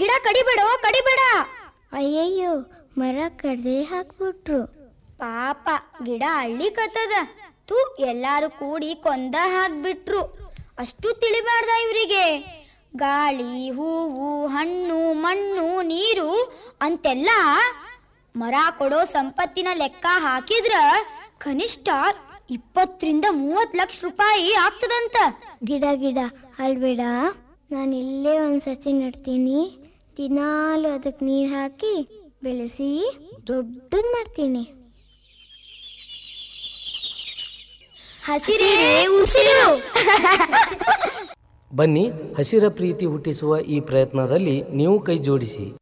ಗಿಡ ಕಡಿಬೇಡೋ ಕಡಿಬೇಡ ಅಯ್ಯಯ್ಯೋ ಮರ ಕಡ್ದೆ ಹಾಕ್ಬಿಟ್ರು ಪಾಪ ಗಿಡ ಅಳ್ಳಿಕತ್ತದ ತೂ ಎಲ್ಲಾರು ಕೂಡಿ ಕೊಂದ ಹಾಕ್ಬಿಟ್ರು ಅಷ್ಟು ತಿಳಿಬಾರ್ದ ಇವರಿಗೆ ಗಾಳಿ ಹೂವು ಹಣ್ಣು ಮಣ್ಣು ನೀರು ಅಂತೆಲ್ಲ ಮರ ಕೊಡೋ ಸಂಪತ್ತಿನ ಲೆಕ್ಕ ಹಾಕಿದ್ರ ಕನಿಷ್ಠ ಇಪ್ಪತ್ತರಿಂದ ಮೂವತ್ ಲಕ್ಷ ರೂಪಾಯಿ ಆಗ್ತದಂತ ಗಿಡ ಗಿಡ ಅಲ್ಬೇಡ ನಾನು ಇಲ್ಲೇ ಒಂದು ಸಸಿ ನೆಡ್ತೀನಿ ದಿನಾಲು ಅದಕ್ಕೆ ನೀರು ಹಾಕಿ ಬೆಳೆಸಿ ದೊಡ್ಡದು ಮಾಡ್ತೀನಿ ಹಸಿರೇ ಉಸಿರು ಬನ್ನಿ ಹಸಿರ ಪ್ರೀತಿ ಹುಟ್ಟಿಸುವ ಈ ಪ್ರಯತ್ನದಲ್ಲಿ ನೀವು ಕೈ ಜೋಡಿಸಿ